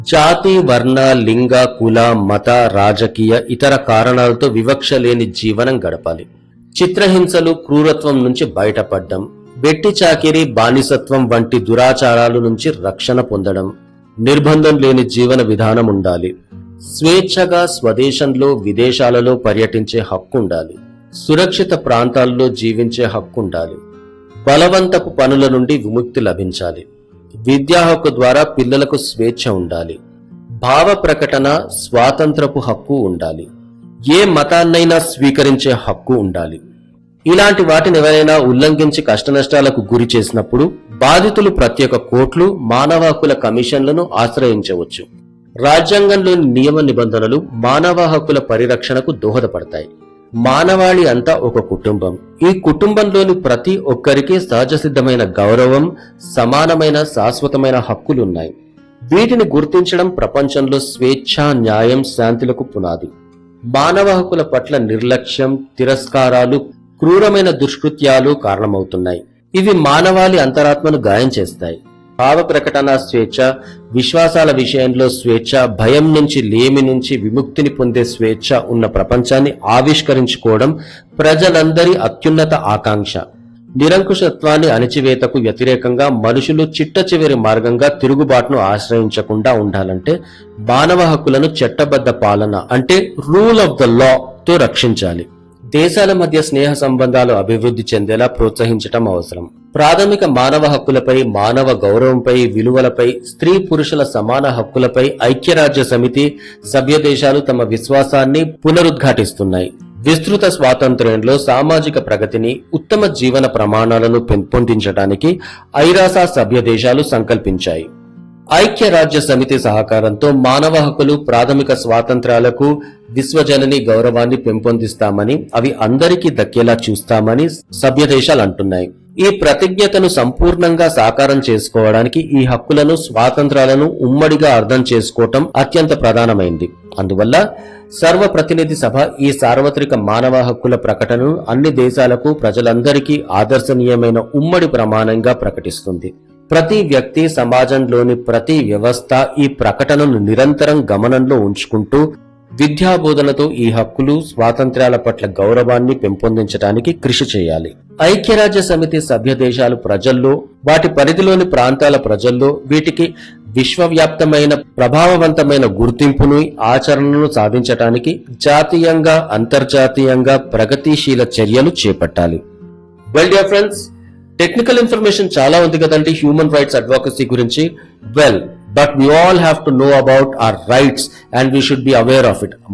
జాతి వర్ణ లింగ కుల మత రాజకీయ ఇతర కారణాలతో వివక్ష లేని జీవనం గడపాలి చిత్రహింసలు క్రూరత్వం నుంచి బయటపడడం వెట్టి చాకిరి బానిసత్వం వంటి దురాచారాల నుంచి రక్షణ పొందడం నిర్బంధం లేని జీవన విధానం ఉండాలి స్వేచ్ఛగా స్వదేశంలో విదేశాలలో పర్యటించే హక్కు ఉండాలి సురక్షిత ప్రాంతాల్లో జీవించే హక్కు ఉండాలి బలవంతపు పనుల నుండి విముక్తి లభించాలి విద్యా హక్కు ద్వారా పిల్లలకు స్వేచ్ఛ ఉండాలి భావ ప్రకటన స్వాతంత్రపు హక్కు ఉండాలి ఏ మతాన్నైనా స్వీకరించే హక్కు ఉండాలి ఇలాంటి వాటిని ఎవరైనా ఉల్లంఘించి కష్టనష్టాలకు గురి చేసినప్పుడు బాధితులు ప్రత్యేక కోర్టులు మానవ హక్కుల కమిషన్లను ఆశ్రయించవచ్చు రాజ్యాంగంలోని నియమ నిబంధనలు మానవ హక్కుల పరిరక్షణకు దోహదపడతాయి మానవాళి అంతా ఒక కుటుంబం ఈ కుటుంబంలోని ప్రతి ఒక్కరికి సహజ సిద్ధమైన గౌరవం సమానమైన శాశ్వతమైన హక్కులున్నాయి వీటిని గుర్తించడం ప్రపంచంలో స్వేచ్ఛ న్యాయం శాంతులకు పునాది మానవ హక్కుల పట్ల నిర్లక్ష్యం తిరస్కారాలు క్రూరమైన దుష్కృత్యాలు కారణమవుతున్నాయి ఇవి మానవాళి అంతరాత్మను గాయం చేస్తాయి భావ ప్రకటన స్వేచ్ఛ విశ్వాసాల విషయంలో స్వేచ్ఛ భయం నుంచి లేమి నుంచి విముక్తిని పొందే స్వేచ్ఛ ఉన్న ప్రపంచాన్ని ఆవిష్కరించుకోవడం ప్రజలందరి అత్యున్నత ఆకాంక్ష నిరంకుశత్వాన్ని అణిచివేతకు వ్యతిరేకంగా మనుషులు చిట్ట చివరి మార్గంగా తిరుగుబాటును ఆశ్రయించకుండా ఉండాలంటే మానవ హక్కులను చట్టబద్ధ పాలన అంటే రూల్ ఆఫ్ ద లా తో రక్షించాలి దేశాల మధ్య స్నేహ సంబంధాలు అభివృద్ధి చెందేలా ప్రోత్సహించటం అవసరం ప్రాథమిక మానవ హక్కులపై మానవ గౌరవంపై విలువలపై స్త్రీ పురుషుల సమాన హక్కులపై ఐక్యరాజ్య సమితి సభ్య దేశాలు తమ విశ్వాసాన్ని పునరుద్ఘాటిస్తున్నాయి విస్తృత స్వాతంత్ర్యంలో సామాజిక ప్రగతిని ఉత్తమ జీవన ప్రమాణాలను పెంపొందించడానికి ఐరాసా సభ్య దేశాలు సంకల్పించాయి ఐక్యరాజ్య సమితి సహకారంతో మానవ హక్కులు ప్రాథమిక స్వాతంత్రాలకు విశ్వజనని గౌరవాన్ని పెంపొందిస్తామని అవి అందరికీ దక్కేలా చూస్తామని సభ్య దేశాలు అంటున్నాయి ఈ ప్రతిజ్ఞతను సంపూర్ణంగా సాకారం చేసుకోవడానికి ఈ హక్కులను స్వాతంత్రాలను ఉమ్మడిగా అర్థం చేసుకోవటం అత్యంత ప్రధానమైంది అందువల్ల సర్వప్రతినిధి సభ ఈ సార్వత్రిక మానవ హక్కుల ప్రకటనను అన్ని దేశాలకు ప్రజలందరికీ ఆదర్శనీయమైన ఉమ్మడి ప్రమాణంగా ప్రకటిస్తుంది ప్రతి వ్యక్తి సమాజంలోని ప్రతి వ్యవస్థ ఈ ప్రకటనను నిరంతరం గమనంలో ఉంచుకుంటూ విద్యా బోధనతో ఈ హక్కులు స్వాతంత్ర్యాల పట్ల గౌరవాన్ని పెంపొందించడానికి కృషి చేయాలి ఐక్యరాజ్య సమితి సభ్య దేశాలు ప్రజల్లో వాటి పరిధిలోని ప్రాంతాల ప్రజల్లో వీటికి విశ్వవ్యాప్తమైన ప్రభావవంతమైన గుర్తింపును ఆచరణను సాధించటానికి జాతీయంగా అంతర్జాతీయంగా ప్రగతిశీల చర్యలు చేపట్టాలి well dear friends technical information చాలా ఉంది కదండి హ్యూమన్ రైట్స్ అడ్వకసీ గురించి well but we all have to know about our rights and we should be aware of it